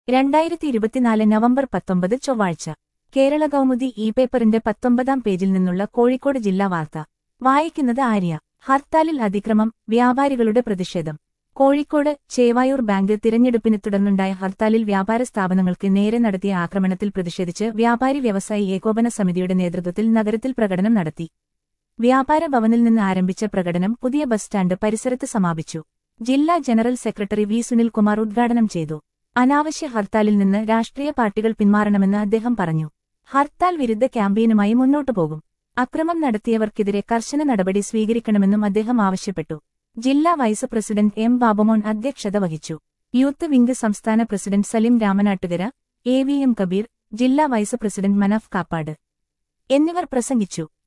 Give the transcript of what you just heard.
രണ്ടായിരത്തി ഇരുപത്തിനാല് നവംബർ പത്തൊമ്പത് ചൊവ്വാഴ്ച കേരള കൗമുദി ഇ പേപ്പറിന്റെ പത്തൊമ്പതാം പേജിൽ നിന്നുള്ള കോഴിക്കോട് ജില്ലാ വാർത്ത വായിക്കുന്നത് ആര്യ ഹർത്താലിൽ അതിക്രമം വ്യാപാരികളുടെ പ്രതിഷേധം കോഴിക്കോട് ചേവായൂർ ബാങ്ക് തിരഞ്ഞെടുപ്പിനെ തുടർന്നുണ്ടായ ഹർത്താലിൽ വ്യാപാര സ്ഥാപനങ്ങൾക്ക് നേരെ നടത്തിയ ആക്രമണത്തിൽ പ്രതിഷേധിച്ച് വ്യാപാരി വ്യവസായി ഏകോപന സമിതിയുടെ നേതൃത്വത്തിൽ നഗരത്തിൽ പ്രകടനം നടത്തി വ്യാപാര ഭവനിൽ നിന്ന് ആരംഭിച്ച പ്രകടനം പുതിയ ബസ് സ്റ്റാൻഡ് പരിസരത്ത് സമാപിച്ചു ജില്ലാ ജനറൽ സെക്രട്ടറി വി സുനിൽകുമാർ ഉദ്ഘാടനം ചെയ്തു അനാവശ്യ ഹർത്താലിൽ നിന്ന് രാഷ്ട്രീയ പാർട്ടികൾ പിന്മാറണമെന്ന് അദ്ദേഹം പറഞ്ഞു ഹർത്താൽ വിരുദ്ധ ക്യാമ്പയിനുമായി മുന്നോട്ടു പോകും അക്രമം നടത്തിയവർക്കെതിരെ കർശന നടപടി സ്വീകരിക്കണമെന്നും അദ്ദേഹം ആവശ്യപ്പെട്ടു ജില്ലാ വൈസ് പ്രസിഡന്റ് എം ബാബുമോൻ അധ്യക്ഷത വഹിച്ചു യൂത്ത് വിംഗ് സംസ്ഥാന president Salim Ramanattukara A V M Kabeer ജില്ലാ വൈസ് പ്രസിഡന്റ് മനാഫ് കാപ്പാട് എന്നിവർ പ്രസംഗിച്ചു